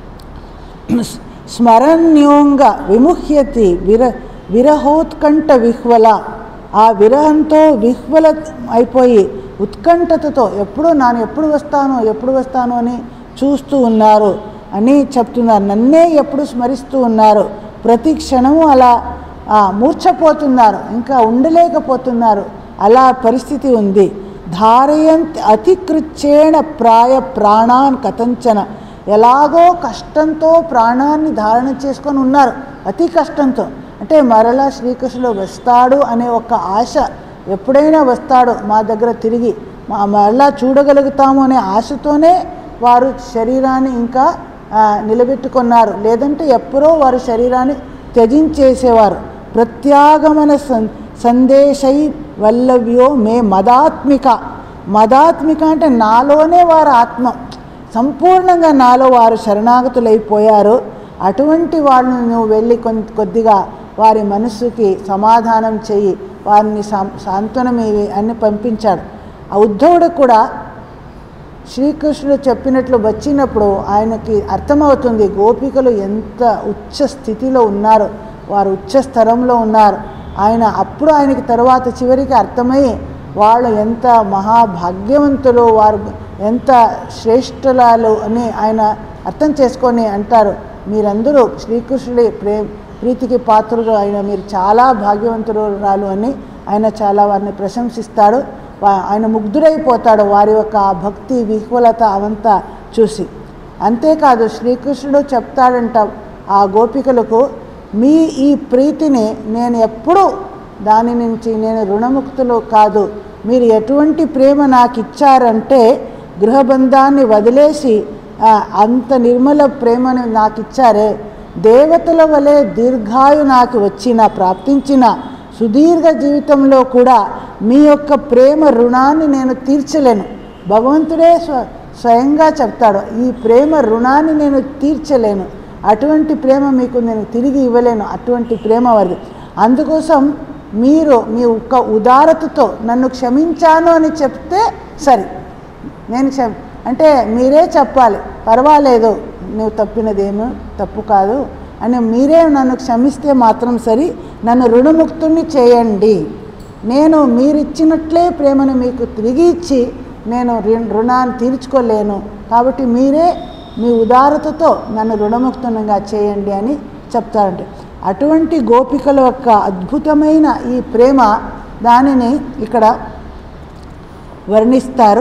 స్మరణ్యోంగ విముహ్యతి విర విరహోత్కంఠ విహ్వల ఆ విరహంతో విహ్వల అయిపోయి ఉత్కంఠతతో ఎప్పుడు నాను ఎప్పుడు వస్తాను ఎప్పుడు వస్తాను అని చూస్తూ ఉన్నారు అని చెప్తున్నారు నన్నే ఎప్పుడు స్మరిస్తూ ఉన్నారు ప్రతి క్షణము అలా ఆ, మూర్ఛపోతున్నారు ఇంకా ఉండలేకపోతున్నారు అలా పరిస్థితి ఉంది ధారయంత్ అతికృచ్చేణ ప్రాయ ప్రాణాన్ కథంచన ఎలాగో కష్టంతో ప్రాణాన్ని ధారణ చేసుకొని ఉన్నారు అతి కష్టంతో అంటే మరలా శ్రీకృష్ణుడు వస్తాడు అనే ఒక ఆశ ఎప్పుడైనా వస్తాడు మా దగ్గర తిరిగి మా మరలా చూడగలుగుతాము అనే ఆశతోనే వారు శరీరాన్ని ఇంకా ఆ, నిలబెట్టుకున్నారు లేదంటే ఎప్పుడో వారు శరీరాన్ని త్యజించేసేవారు ప్రత్యాగమన సం సందేశై వల్లవ్యో మే మదాత్మిక మదాత్మిక అంటే నాలోనే వారు ఆత్మ సంపూర్ణంగా నాలో వారు శరణాగతులైపోయారు అటువంటి వాళ్ళని నువ్వు వెళ్ళి కొంత కొద్దిగా వారి మనస్సుకి సమాధానం చెయ్యి వారిని సం- సాంత్వనమేవి అని పంపించాడు ఆ ఉద్ధవుడు కూడా శ్రీకృష్ణుడు చెప్పినట్లు వచ్చినప్పుడు ఆయనకి అర్థమవుతుంది గోపికలు ఎంత ఉచ్చ స్థితిలో ఉన్నారు వారు ఉచ్చ స్థలంలో ఉన్నారు ఆయన అప్పుడు ఆయనకి తర్వాత చివరికి అర్థమై వాళ్ళు ఎంత మహాభాగ్యవంతులు వారు ఎంత శ్రేష్ఠులాలు అని ఆయన అర్థం చేసుకొని అంటారు మీరందరూ శ్రీకృష్ణుడి ప్రే ప్రీతికి పాత్రులు ఆయన మీరు చాలా భాగ్యవంతురాలు అని ఆయన చాలా వారిని ప్రశంసిస్తాడు వా- ఆయన ముగ్ధుడైపోతాడు వారి యొక్క ఆ భక్తి విహ్వలత అవంతా చూసి అంతేకాదు శ్రీకృష్ణుడు చెప్తాడంట ఆ గోపికలకు మీ ఈ ప్రీతిని నేను ఎప్పుడూ దాని నుంచి నేను రుణముక్తులు కాదు మీరు ఎటువంటి ప్రేమ నాకు ఇచ్చారంటే గృహబంధాన్ని వదిలేసి ఆ, అంత నిర్మల ప్రేమను నాకు ఇచ్చారే దేవతల వలె దీర్ఘాయు నాకు వచ్చిన ప్రాప్తించిన సుదీర్ఘ జీవితంలో కూడా మీ యొక్క ప్రేమ రుణాన్ని నేను తీర్చలేను భగవంతుడే స్వ స్వయంగా చెప్తాడు ఈ ప్రేమ రుణాన్ని నేను తీర్చలేను అటువంటి ప్రేమ మీకు నేను తిరిగి ఇవ్వలేను అటువంటి ప్రేమ వారిది అందుకోసం మీరు మీ ఒక్క ఉదారతతో నన్ను క్షమించాను అని చెప్తే సరే నేను క్షమ అంటే మీరే చెప్పాలి పర్వాలేదు నువ్వు తప్పినదేమో తప్పు కాదు అని మీరే నన్ను క్షమిస్తే మాత్రం సరి నన్ను రుణముక్తుణ్ణి చేయండి నేను మీరిచ్చినట్లే ప్రేమను మీకు తిరిగి ఇచ్చి నేను ऋण- రుణాన్ని తీర్చుకోలేను కాబట్టి మీరే మీ ఉదారతతో నన్ను రుణముక్తంగా చేయండి అని చెప్తారంట అటువంటి గోపికల యొక్క అద్భుతమైన ఈ ప్రేమ దానిని ఇక్కడ వర్ణిస్తారు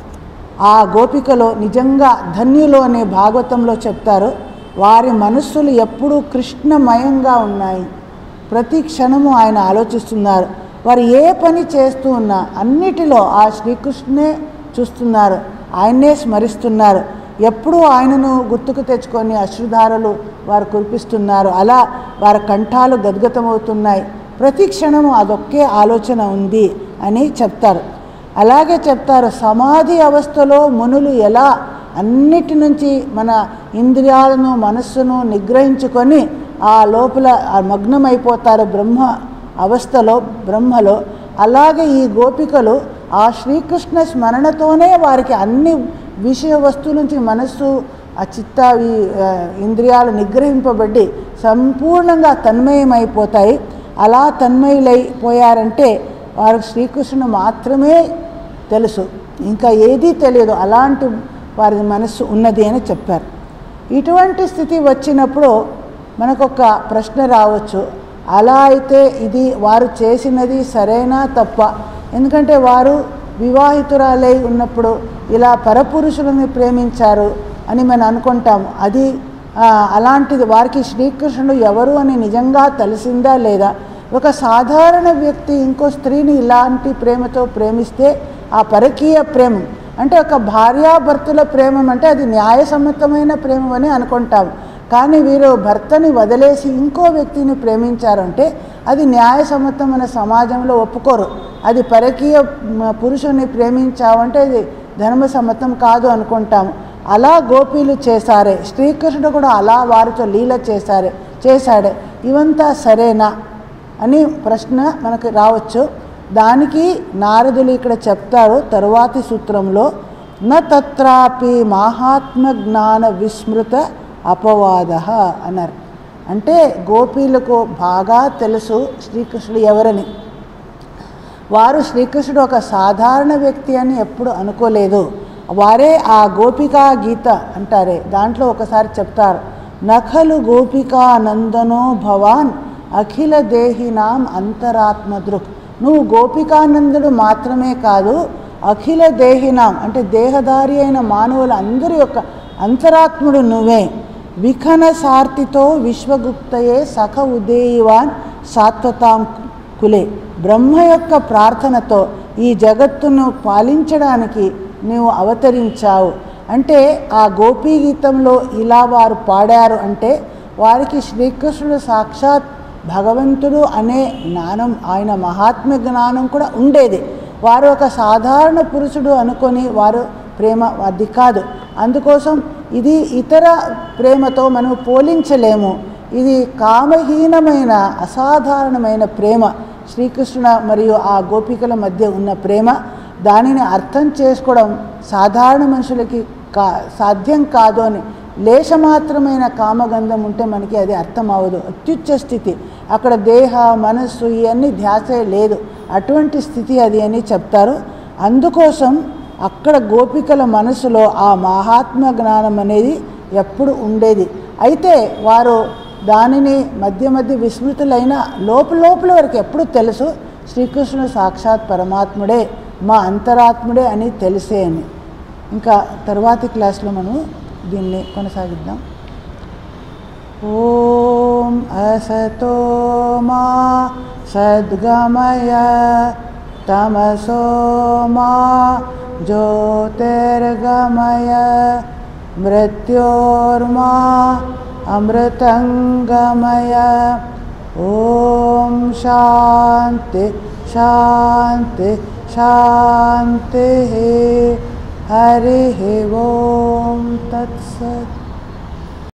ఆ గోపికలో నిజంగా ధన్యులు అనే భాగవతంలో చెప్తారు వారి మనస్సులు ఎప్పుడూ కృష్ణమయంగా ఉన్నాయి ప్రతి క్షణము ఆయన ఆలోచిస్తున్నారు వారు ఏ పని చేస్తూ ఉన్నా అన్నిటిలో ఆ శ్రీకృష్ణే చూస్తున్నారు ఆయన్నే స్మరిస్తున్నారు ఎప్పుడూ ఆయనను గుర్తుకు తెచ్చుకొని అశ్రుధారలు వారు కురిపిస్తున్నారు అలా వారి కంఠాలు గద్గతమవుతున్నాయి ప్రతి క్షణము అదొక్కే ఆలోచన ఉంది అని చెప్తారు అలాగే చెప్తారు సమాధి అవస్థలో మునులు ఎలా అన్నిటి నుంచి మన ఇంద్రియాలను మనస్సును నిగ్రహించుకొని ఆ లోపల ఆ మగ్నమైపోతారు బ్రహ్మ అవస్థలో బ్రహ్మలో అలాగే ఈ గోపికలు ఆ శ్రీకృష్ణ స్మరణతోనే వారికి అన్ని విషయ వస్తువుల నుంచి మనస్సు ఆ చిత్త ఈ ఆ, ఇంద్రియాలు నిగ్రహింపబడి సంపూర్ణంగా తన్మయమైపోతాయి అలా తన్మయులైపోయారంటే వారికి శ్రీకృష్ణుడు మాత్రమే తెలుసు ఇంకా ఏదీ తెలియదు అలాంటి వారి మనస్సు ఉన్నది అని చెప్పారు ఇటువంటి స్థితి వచ్చినప్పుడు మనకొక ప్రశ్న రావచ్చు అలా అయితే ఇది వారు చేసినది సరైనా తప్ప ఎందుకంటే వారు వివాహితురాలై ఉన్నప్పుడు ఇలా పరపురుషులను ప్రేమించారు అని మనం అనుకుంటాము అది ఆ, అలాంటిది వారికి శ్రీకృష్ణుడు ఎవరు అని నిజంగా తెలిసిందా లేదా ఒక సాధారణ వ్యక్తి ఇంకో స్త్రీని ఇలాంటి ప్రేమతో ప్రేమిస్తే ఆ పరకీయ ప్రేమ అంటే ఒక భార్యాభర్తల ప్రేమం అంటే అది న్యాయసమ్మతమైన ప్రేమ అని అనుకుంటాం కానీ వీరు భర్తని వదిలేసి ఇంకో వ్యక్తిని ప్రేమించారంటే అది న్యాయసమ్మతమైన సమాజంలో ఒప్పుకోరు అది పరకీయ మ, పురుషుని ప్రేమించావంటే అది ధర్మసమ్మతం కాదు అనుకుంటాము అలా గోపీలు చేశారే శ్రీకృష్ణుడు కూడా అలా వారితో లీల చేశారే చేశాడే ఇవంతా సరేనా అని ప్రశ్న మనకు రావచ్చు దానికి నారదులు ఇక్కడ చెప్తారు తరువాతి సూత్రంలో న తత్రాపి మహాత్మ జ్ఞాన విస్మృత అపవాద అన్నారు అంటే గోపీలకు బాగా తెలుసు శ్రీకృష్ణుడు ఎవరని వారు శ్రీకృష్ణుడు ఒక సాధారణ వ్యక్తి అని ఎప్పుడు అనుకోలేదు వారే ఆ గోపికా గీత అంటారే దాంట్లో ఒకసారి చెప్తారు నఖలు గోపికా నందనో భవాన్ అఖిల దేహినాం అంతరాత్మ దృక్ నువ్వు గోపికానందుడు మాత్రమే కాదు అఖిల దేహినాం అంటే దేహదారి అయిన మానవుల అందరి యొక్క అంతరాత్ముడు నువ్వే విఖన సార్తితో విశ్వగుప్తయే సఖ ఉదేయివాన్ సాత్వతాం కులే బ్రహ్మ యొక్క ప్రార్థనతో ఈ జగత్తును పాలించడానికి నీవు అవతరించావు అంటే ఆ గోపీ గీతంలో ఇలా వారు పాడారు అంటే వారికి శ్రీకృష్ణుడు సాక్షాత్ భగవంతుడు అనే జ్ఞానం ఆయన మహాత్మ్య జ్ఞానం కూడా ఉండేది వారు ఒక సాధారణ పురుషుడు అనుకొని వారు ప్రేమ అది కాదు అందుకోసం ఇది ఇతర ప్రేమతో మనం పోలించలేము ఇది కామహీనమైన అసాధారణమైన ప్రేమ శ్రీకృష్ణ మరియు ఆ గోపికల మధ్య ఉన్న ప్రేమ దానిని అర్థం చేసుకోవడం సాధారణ మనుషులకి కా సాధ్యం కాదు అని లేశమాత్రమైన కామగంధం ఉంటే మనకి అది అర్థం అవ్వదు అత్యుచ్చ స్థితి అక్కడ దేహ మనస్సు ఇవన్నీ ధ్యాసే లేదు అటువంటి స్థితి అది అని చెప్తారు అందుకోసం అక్కడ గోపికల మనసులో ఆ మహాత్మ జ్ఞానం అనేది ఎప్పుడు ఉండేది అయితే వారు దానిని మధ్య మధ్య విస్మృతులైన లోపల లోపల వరకు ఎప్పుడు తెలుసు శ్రీకృష్ణుడు సాక్షాత్ పరమాత్ముడే మా అంతరాత్ముడే అని తెలిసే అని ఇంకా తర్వాతి క్లాస్లో మనం దీన్ని కొనసాగిద్దాం ఓం असतो मा सद्गमय तमसो मा ज्योतिर्गमय मृत्योर्मा अमृतङ्गमय ॐ शान्ति शान्ति शान्तिः हरिः ॐ तत्सत्